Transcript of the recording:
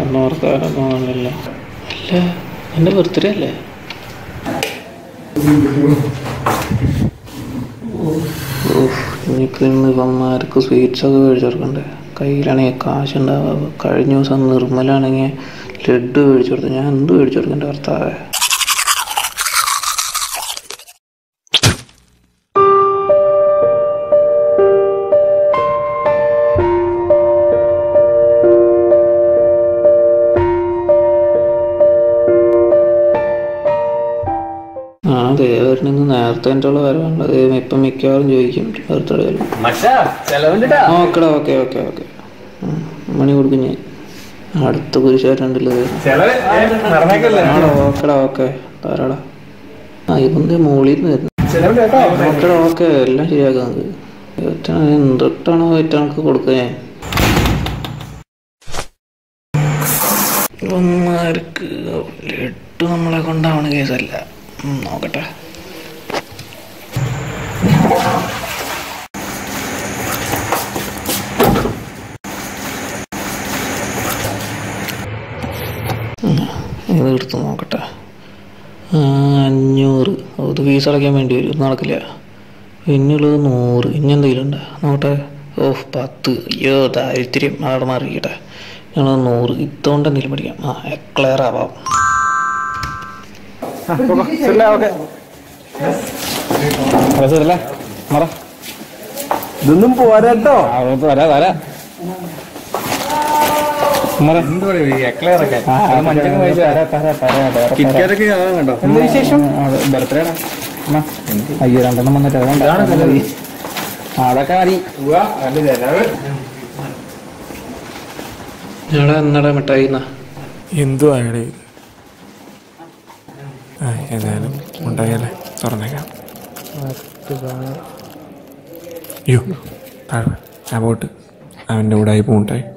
ഒന്നും ഓർക്കാനൊന്നും ആണല്ലോ അല്ല എൻ്റെ ബർത്ത്ഡേ അല്ലേ ഓഹ് ഇനിയിപ്പോൾ ഇന്ന് ഇവന്മാർക്ക് സ്വീറ്റ്സൊക്കെ മേടിച്ചു കൊടുക്കണ്ടേ കയ്യിലാണെങ്കിൽ കാശുണ്ടാവുക കഴിഞ്ഞ ദിവസം നിർമ്മലാണെങ്കിൽ ലഡ്ഡു മേടിച്ചു കൊടുത്തു ഞാൻ എന്ത് മേടിച്ചു കൊടുക്കണ്ടേ ഭർത്താവേ ആ ദേവരിൽ നിന്ന് നേരത്തെ എൻ്റെ ഉള്ള വരവാണല്ലോ ദൈവം ഇപ്പം മിക്കവാറും ചോദിക്കും ബർത്ത്ഡേ മച്ചാ ചെലവിന്റെ ഓക്കെടാ ഓക്കെ ഓക്കെ ഓക്കെ മണി കൊടുക്കും ഞാൻ അടുത്ത കുരിശായിട്ടുണ്ടല്ലോ ചെലവ് നടന്നേക്കല്ലേ ആണോ ഓക്കെടാ ഓക്കെ ധാരാടാ ആ ഇവന്റെ മുകളിൽ നിന്ന് വരുന്നു ചെലവ് കേട്ടോ ഓക്കെടാ ഓക്കെ എല്ലാം ശരിയാക്കുന്നത് ഒറ്റാണ് എന്തൊട്ടാണോ ഒറ്റണക്ക് കൊടുക്കുക ഞാൻ ഇവന്മാർക്ക് ലഡ്ഡു നമ്മളെ കൊണ്ടാവണ കേസല്ല ഉം, നോക്കട്ടെ ഉം, ഇത് എടുത്ത് നോക്കട്ടെ ആ, അഞ്ഞൂറ് അത് ഫീസ് അടയ്ക്കാൻ വേണ്ടി വരും ഇത് നടക്കില്ല പിന്നുള്ളത് നൂറ് ഇനി എന്തെങ്കിലും ഉണ്ടോ നോക്കട്ടെ ഓഹ് പത്ത് അയ്യോ ദാരിദ്ര്യം അവിടെ മാറിക്കട്ടെ ഞങ്ങൾ നൂറ് ഇതുകൊണ്ട് എന്തെങ്കിലും പഠിക്കാം ആ എക്ലെയർ ആവാം ഓക്കെ മറ ഇതൊന്നും പോരാട്ടോ വരാ വരാ എന്ത് വിശേഷം ബർത്ത്ഡേ അയ്യോ രണ്ടെണ്ണം വന്നിട്ട് അതുകൊണ്ടാണ് അതൊക്കെ മതി ഞങ്ങളെ എന്നടാ മിഠായി എന്നാ എന്തു ആയടേ ആ ഏതായാലും ഉണ്ടായാലേ തുറന്നേക്കാം അയ്യോ താഴെ ആ പോട്ട് അവൻ്റെ കൂടെ ആയി പൂണ്ടായി